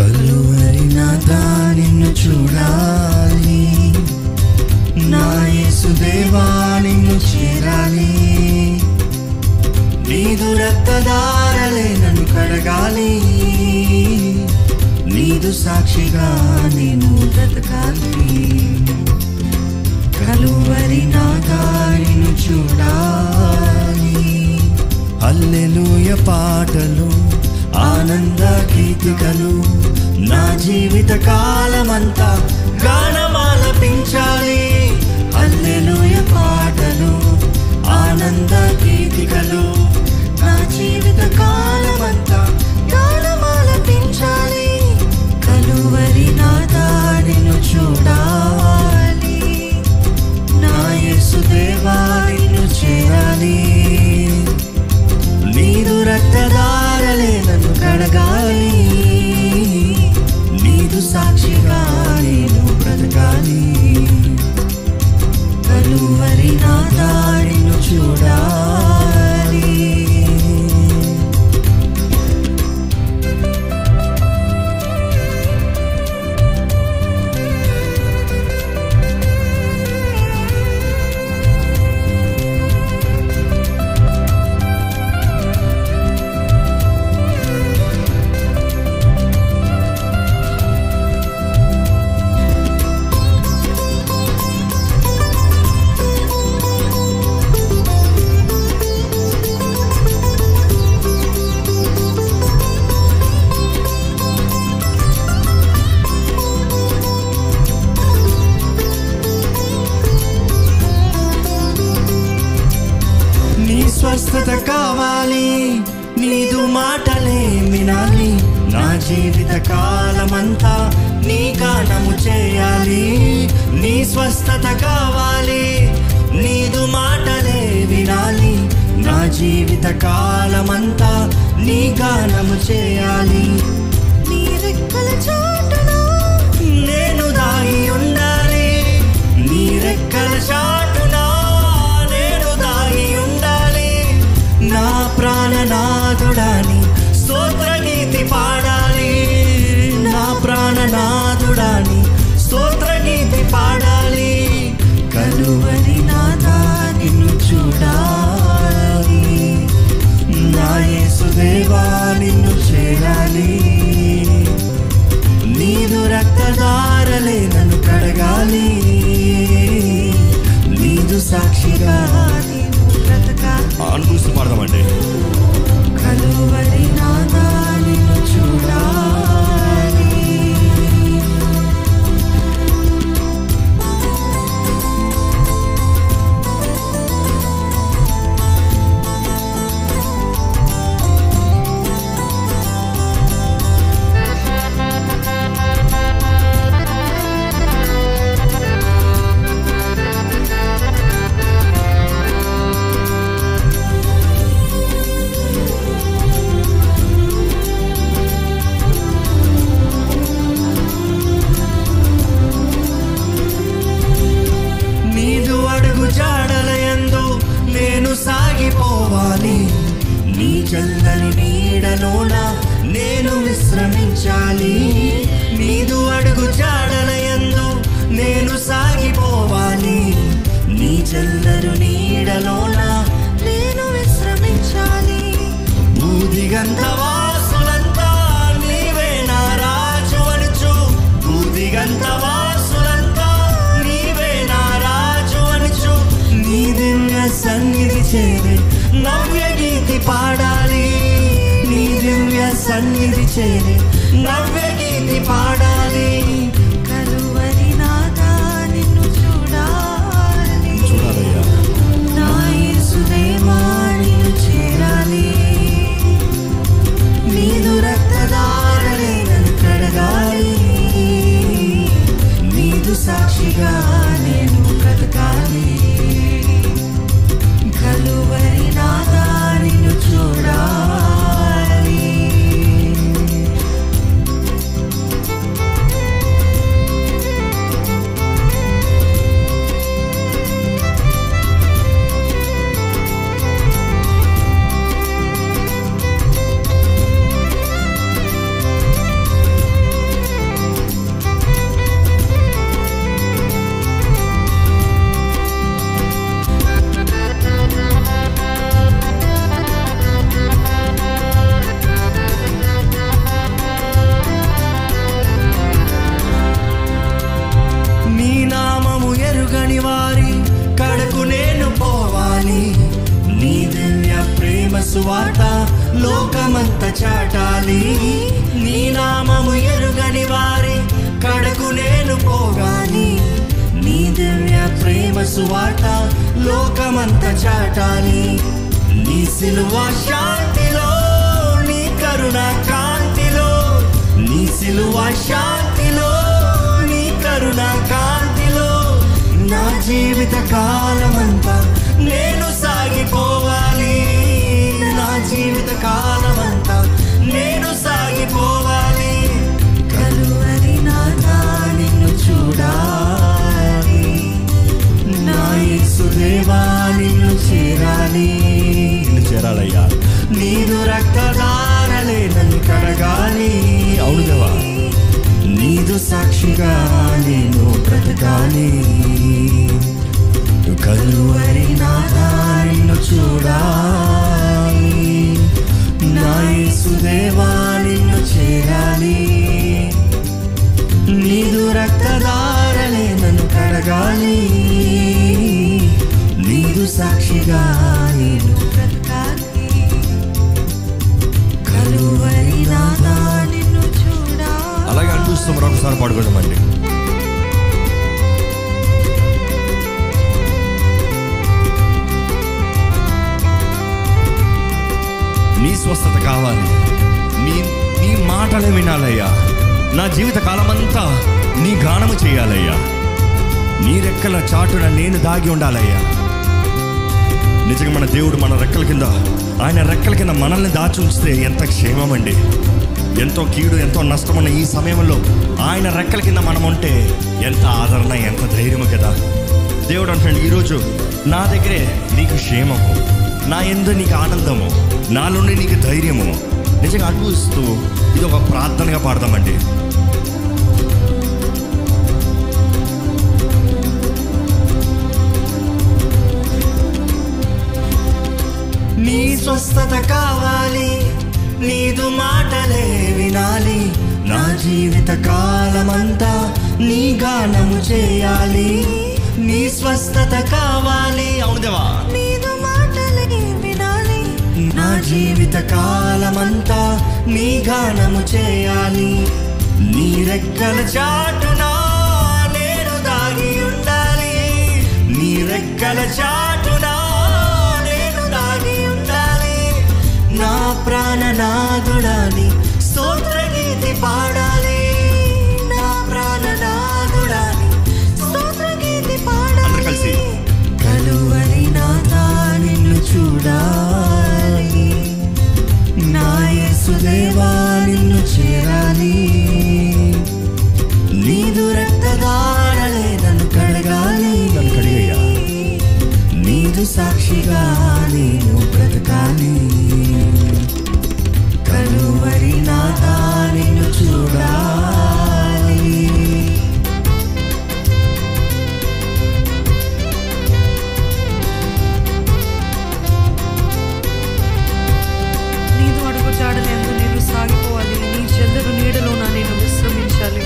కలువరి నాదా నిన్ను చూడాలి నా యేసుదేవా నిన్ను చేరాలి నీదు రక్తదారలే నన్ను కడగాలి నీదు సాక్షిగా నేను బ్రతకాలి కలువరి నాదా నిన్ను చూడాలి హల్లెలూయ పాటలు ఆనంద గీతికలు నా జీవిత కాలమంతా గానమాలపించాలి హల్లెలూయ పాటలు ఆనంద గీతికలు నా జీవిత కాలమంతా గానమాలపించాలి కలువరి నాదా నిన్ను చూడాలి నా యేసుదేవా నిన్ను చేరాలి నీదు రక్తదారలే నన్ను కడగాలి నీదు సాక్షిగా నేను బ్రతకాలి కలువరి నా దారిను చూడాలి నీ స్వస్థత కావాలి నీదు మాటలే వినాలి నా జీవిత కాలమంతా నీ గానము చేయాలి నీ స్వస్థత కావాలి నీదు మాటలే వినాలి నా జీవిత కాలమంతా నీ గానము చేయాలి నీ రెక్కల చాటున నేను దాగి ఉండాలి నీ రెక్కల చాటున నేను దాగి ఉండాలి నా ప్రాణనాథుడాని స్తోత్ర గీతి పాడాలి నా ప్రాణనాథుడాని స్తోత్ర గీతి పాడాలి కలువరి నాదా నిన్ను చూడాలి నా యేసుదేవా నిన్ను చేరాలి నీదు రక్తదారలే నన్ను కడగాలి నీదు సాక్షిగా నేను బ్రతకాలి అనుభూస్తూ పాడదామండి కలువరి నాదా నిన్ను చూడాలి నీదు అడుగు జాడలయందు నేను సాగిపోవాలి నీ చల్లని నీడలోన నేను విశ్రమించాలి నీదు అడుగు జాడలయందు నేను సాగిపోవాలి నీ చల్లని నీడలోన నేను విశ్రమించాలి బూదిగంత వాసులంతా నీవే నా రాజు అనుచు బూదిగంత వాసులంతా నీవే నా రాజు అనుచు నీ దివ్య సన్నిధి చేరే నవ్య గీతి పాడాలి నీ దివ్య సన్నిధి చేరే నవ్య గీతి పాడాలి కలువరి నాదా నిన్ను చూడాలి చూడాలయ్యా నా యేసుదేవా నిన్ను చేరాలి నీదు రక్తదారలే నన్ను కడగాలి నీదు సాక్షిగా నేను బ్రతకాలి కలువరి నాదా నిన్ను చూడాలి సువార్త లోకమంత చాటాలి నీ నామము ఎరుగని వారి కడకు నేను పోగాలి నీ దివ్య ప్రేమ సువార్త లోకమంత చాటాలి నీ సిలువ శాంతిలో నీ కరుణ కాంతిలో నీ సిలువ శాంతిలో నీ కరుణ కాంతిలో నా జీవిత కాలమంతా నేను సాగిపోవాలి నా జీవిత కాలమంతా నేను సాగిపోవాలి కలువరి నాథా నిన్ను చూడాలి నా యేసుదేవా నిన్ను చేరాలి నిన్ను చేరాలయ్యా నీదు రక్తదారలే నన్ను కడగాలి అవును దేవా నీదు సాక్షిగా నేను బ్రతకాలి కలువరి నాథా నిన్ను చూడాలి నా యేసుదేవా నిన్ను చేరాలి నీదు రక్తదారలే నన్ను కడగాలి నీదు సాక్షిగా నేను బ్రతకాలి కలువరి నాథా నిన్ను చూడాలి అలాగే అనిపిస్తూ మరొకసారి పడుకోవడమండి నీ స్వస్థత కావాలి నీ నీ మాటలే వినాలయ్యా నా జీవిత కాలమంతా నీ గానము చేయాలయ్యా నీ రెక్కల చాటున నేను దాగి ఉండాలయ్యా నిజంగా మన దేవుడు మన రెక్కల కింద ఆయన రెక్కల కింద మనల్ని దాచి ఉంచితే ఎంత క్షేమం అండి ఎంతో కీడు ఎంతో నష్టం ఉన్న ఈ సమయంలో ఆయన రెక్కల కింద మనం ఉంటే ఎంత ఆదరణ ఎంత ధైర్యము కదా దేవుడు అంటున్నాడు ఈరోజు నా దగ్గరే నీకు క్షేమము నా ఎందు నీకు ఆనందము నా నుండి నీకు ధైర్యము నిజంగా అనుభవిస్తూ ఇది ఒక ప్రార్థనగా పాడదామండి నీ స్వస్థత కావాలి నీదు మాటలే వినాలి నా జీవిత కాలమంతా నీ గానము చేయాలి నీ స్వస్థత కావాలి అవును దేవా నీదు మాటలే వినాలి నా జీవిత కాలమంతా నీ గానము చేయాలి నీ రెక్కల చాటున నేను దాగి ఉండాలి నీ రెక్కల చాటున నేను దాగి ఉండాలి నా ప్రాణనాథుడాని స్తోత్ర గీతి పాడాలి నా ప్రాణనాథుడాని స్తోత్ర గీతి అందరూ కలిసి. పాడాలి కలువరి నాథా నిన్ను చూడాలి నా యేసుదేవా నిన్ను చేరాలి నీదు రక్తదారలే నన్ను కడగాలి నన్ను కడిగయ్యా నీదు సాక్షిగా నేను బ్రతకాలి కలువరి నాథా నిన్ను చూడాలి నీదు అడుగు జాడలందు నేను సాగిపోవాలి నీ చెందరు నీడలోన నేను విశ్రమించాలి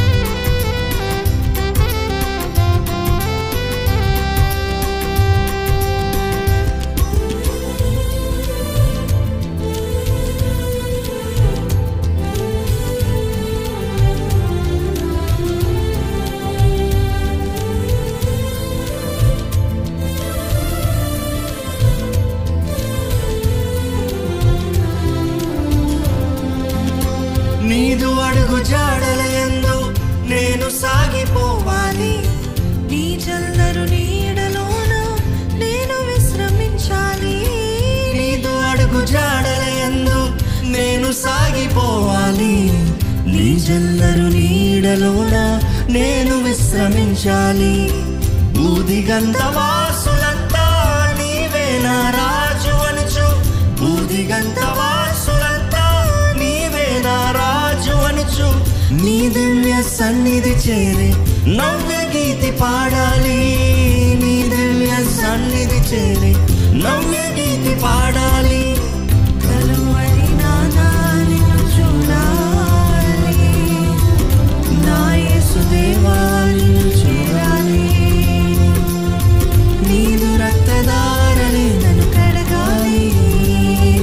నీదు అడుగు జాడల ఎందు నేను సాగిపోవాలి నీ చల్లరు నీడలోన నేను విశ్రమించాలి నీదు అడుగు జాడల ఎందు నేను సాగిపోవాలి నీ జల్లరు నీడలోన నేను విశ్రమించాలి బూదిగంత వాసులంతా నీవే నా రాజు అనుచు బూదిగంత వాసులంతా నీవే నా రాజు అనుచు నీ దివ్య సన్నిధి చేరి నవ్య గీతి పాడాలి నీ దివ్య సన్నిధి చేరి నవ్య గీతి పాడాలి కలువరి నాథా నిన్ను చూడాలి నా యేసుదేవా నిన్ను చేరాలి నీదు రక్తదారలే నన్ను కడగాలి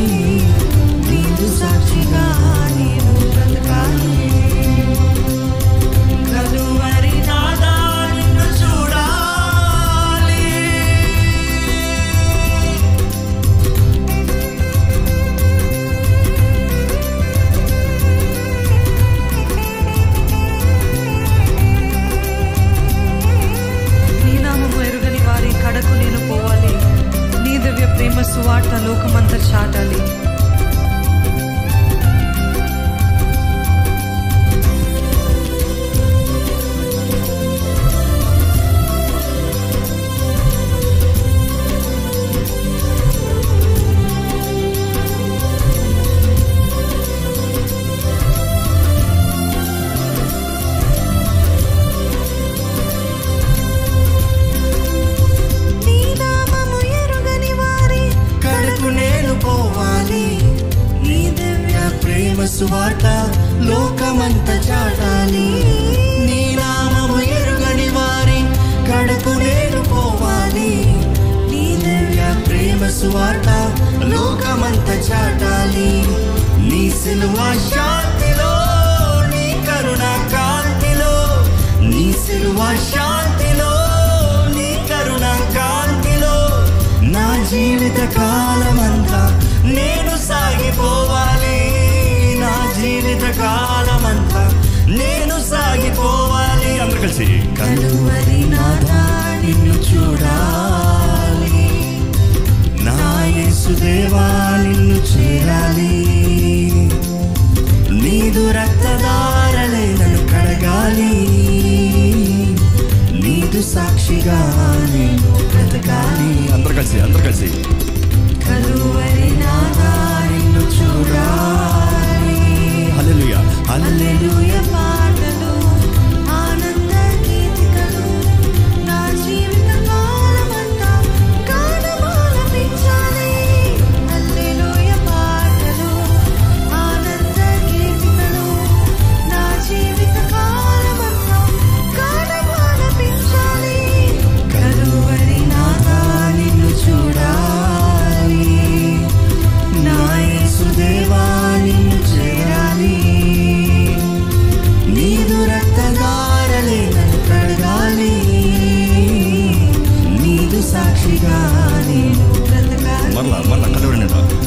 లోకమంత చాటాలి నీ నామము ఎరుగని వారి కడకు నేను పోవాలి నీ దివ్య ప్రేమ సువార్త లోకమంత చాటాలి నీ సిలువ శాంతిలో నీ కరుణ కాంతిలో నీ సిలువ శాంతిలో నీ కరుణ కాంతిలో నా జీవిత కాలమంతా నేను సాగిపోవాలి నా జీవిత కాలమంతా నేను సాగిపోవాలి అందరు కలిసి కలువరి నాదా నిన్ను చూడాలి నా యేసుదేవా నిన్ను చేరాలి నీదు రక్తదారలే నన్ను కడగాలి నీదు సాక్షిగా నేను బ్రతకాలి అందరు కలిసి అందరు కలిసి కలువరి నాదా నిన్ను చూడాలి హల్లెలూయా హల్లెలూయా పాటలు ఆనంద గీతికలు నా జీవిత కాలమంతా గానమాలపించాలి హల్లెలూయా పాటలు ఆనంద గీతికలు నా జీవిత కాలమంతా గానమాలపించాలి కలువరి నాదా నిన్ను చూడాలి నా యేసుదేవా నిన్ను చేరాలి నీదు రక్తదారలే నన్ను కడగాలి నీదు సాక్షిగా నేను బ్రతకాలి మరలా మరలా కలవడండి